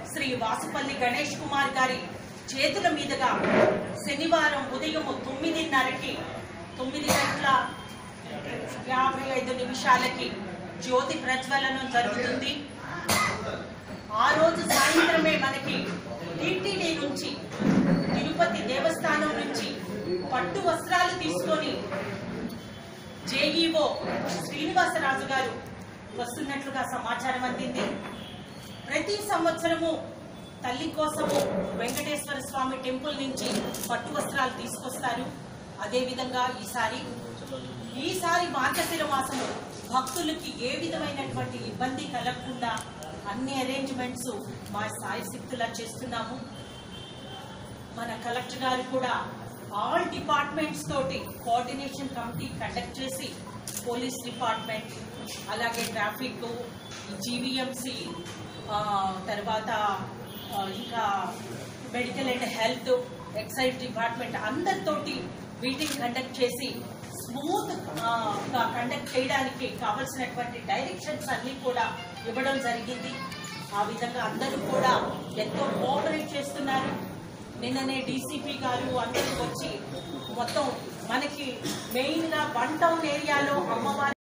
శ్రీ వాసుపల్లి గణేష్ కుమార్ గారి చేతుల మీదుగా శనివారం ఉదయం తొమ్మిదిన్నరకి తొమ్మిది గంటల యాభై ఐదు నిమిషాలకి జ్యోతి ప్రజ్వలనం జరుగుతుంది ఆ రోజు సాయంత్రమే మనకి టీటీడీ నుంచి తిరుపతి దేవస్థానం నుంచి పట్టు వస్త్రాలు తీసుకొని జేఈఓ శ్రీనివాసరాజు గారు వస్తున్నట్లుగా సమాచారం అందింది ప్రతి సంవత్సరము తల్లి కోసము వెంకటేశ్వర స్వామి టెంపుల్ నుంచి పట్టు వస్త్రాలు తీసుకొస్తారు అదేవిధంగా ఈసారి ఈసారి మార్గశిర మాసము భక్తులకి ఏ విధమైనటువంటి ఇబ్బంది కలగకుండా అన్ని అరేంజ్మెంట్స్ మా సాయి శక్తులా చేస్తున్నాము మన కలెక్టర్ గారు కూడా ఆల్ డిపార్ట్మెంట్స్ తోటి కోఆర్డినేషన్ కమిటీ కండక్ట్ చేసి పోలీస్ డిపార్ట్మెంట్ అలాగే ట్రాఫిక్ జీవీఎంసీ తర్వాత ఆ, ఇంకా medical and health excise department అందరితోటి మీటింగ్ కండక్ట్ చేసి స్మూత్ గా కండక్ట్ చేయడానికి కావలసినటువంటి డైరెక్షన్స్ అన్ని కూడా ఇవ్వడం జరిగింది ఆ విధంగా అందరూ కూడా ఎంతో కోఆపరేట్ చేస్తున్నారు నిన్ననే డీసీపీ గారు అందరూ వచ్చి మొత్తం మనకి మెయిన్ గా వన్ టౌన్ ఏరియాలో అమ్మవారి